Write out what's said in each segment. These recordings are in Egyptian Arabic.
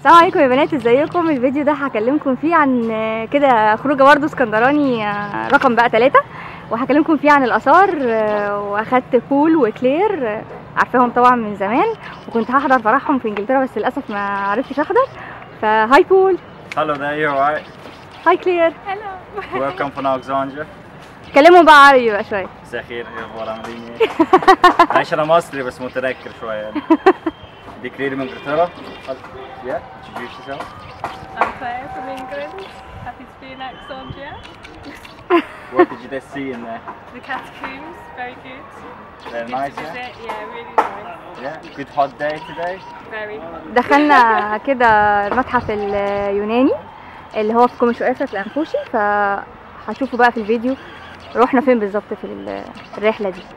السلام عليكم يا بنات ازيكم الفيديو ده هكلمكم فيه عن آه، كده خروجه برضه اسكندراني آه، رقم بقى ثلاثة وهكلمكم فيه عن الاثار آه، واخدت بول وكلير آه، عارفاهم طبعا من زمان وكنت هحضر فرحهم في انجلترا بس للاسف ما عرفتش احضر فهاي بول Hello there, you alright? هاي كلير Welcome from Alexandria. كلموا بقى عربي بقى شويه مساء الخير ايه اخبار عاملين ايه؟ معلش انا مصري بس متنكر شويه يعني. دي كلير من انجلترا. Yeah, introduce yourself. I'm Claire from England. Happy to be in Alexandria. What did you just see in there? The catacombs, very good. They're Good nice, to yeah? visit. Yeah, really nice. Yeah, good hot day today. Very. دخلنا كده المتحف اليوناني اللي هو في كوميشوافا في الانفوشي فهشوفوا بقى في الفيديو رحنا فين بالظبط في ال- الرحله دي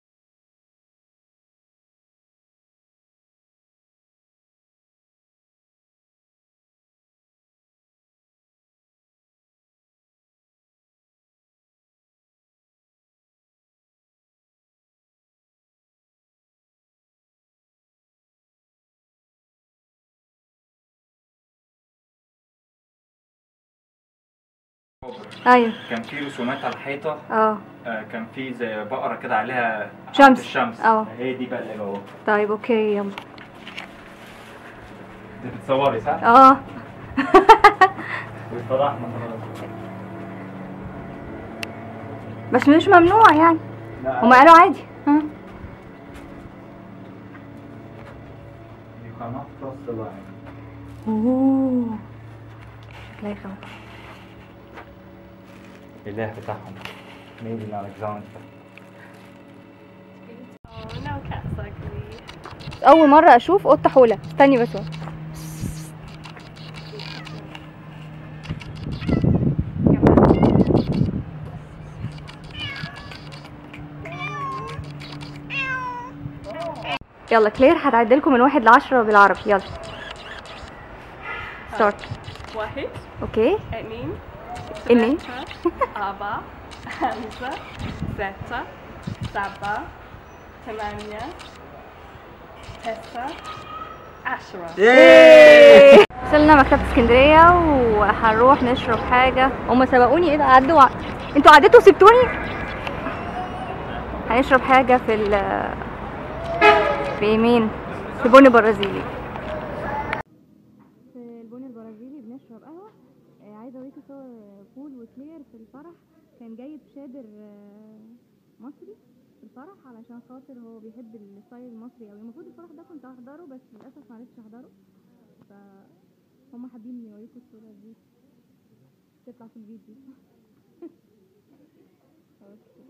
ايوه كان في رسومات على الحيطه اه آه، كان في زي بقره كده عليها شمس. الشمس اه. هي دي بقى اللي جوه طيب اوكي يلا دي بتصوري صح؟ اه واتفضحنا خلاص بس مش ممنوع يعني لا هما قالوا عادي ها You cannot cross the line. اوه شكلها يخوف الاله بتاعهم made in Alexandria. Oh, now cats like me. اول مره اشوف قطه حوله استني بس بقى. يلا كلير هتعد لكم من واحد لعشرة بالعربي يلا ستارت واحد اوكي اثنين اثنين. ثلاثة أربعة خمسة ستة سبعة ثمانية تسعة عشرة وصلنا مكتبة اسكندرية وهنروح نشرب حاجة هما سبقوني ايه ده عدوا ع- انتوا عديتوا وسبتوني هنشرب حاجة في ال في مين؟ في بني برازيلي في البني البرازيلي بنشرب قهوة عايزة اوريكي صور بول وكلير في الفرح كان جايب شادر مصري في الفرح علشان خاطر هو بيحب الستايل المصري قوي المفروض الفرح ده كنت هحضره بس للاسف معرفتش احضره فهم حابين يوريكوا الصورة دي تطلع في الفيديو أوكي.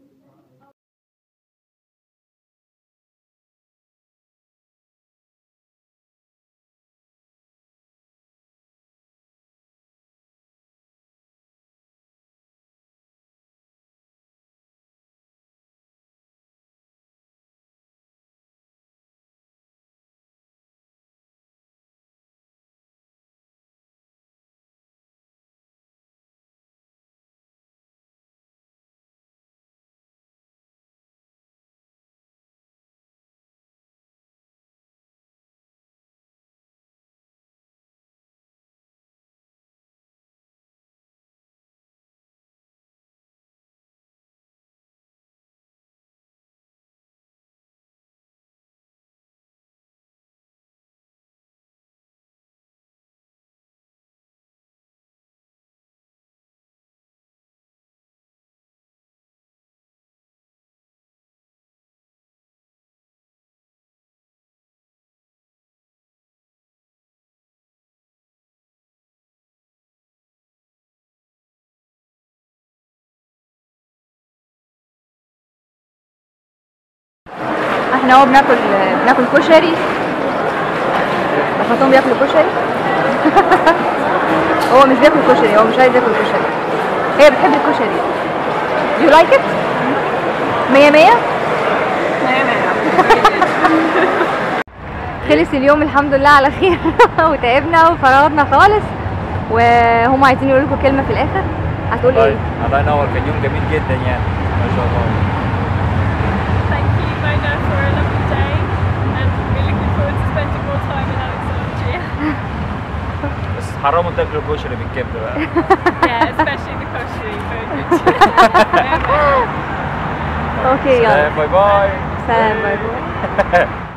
احنا اهو بناكل بناكل كشري بفاتهم بياكلوا كشري هو مش بياكل كشري هو مش عايز ياكل كشري هي بتحب الكشري Do you like it؟ مية مية؟ خلص اليوم الحمد لله على خير وتعبنا وفرغنا خالص وهم عايزين يقولوا لكم كلمة في الآخر هتقول طيب ايه؟ الله ينور كان يوم جميل جدا يعني ما شاء الله Thank you, Mona, for a lovely day, and we're looking forward to spending more time in Alexandria. حرموا تاكلوا كشري بالكبده بقى Yeah, especially the kosher. Very good. اوكي يلا باي باي سلام باي باي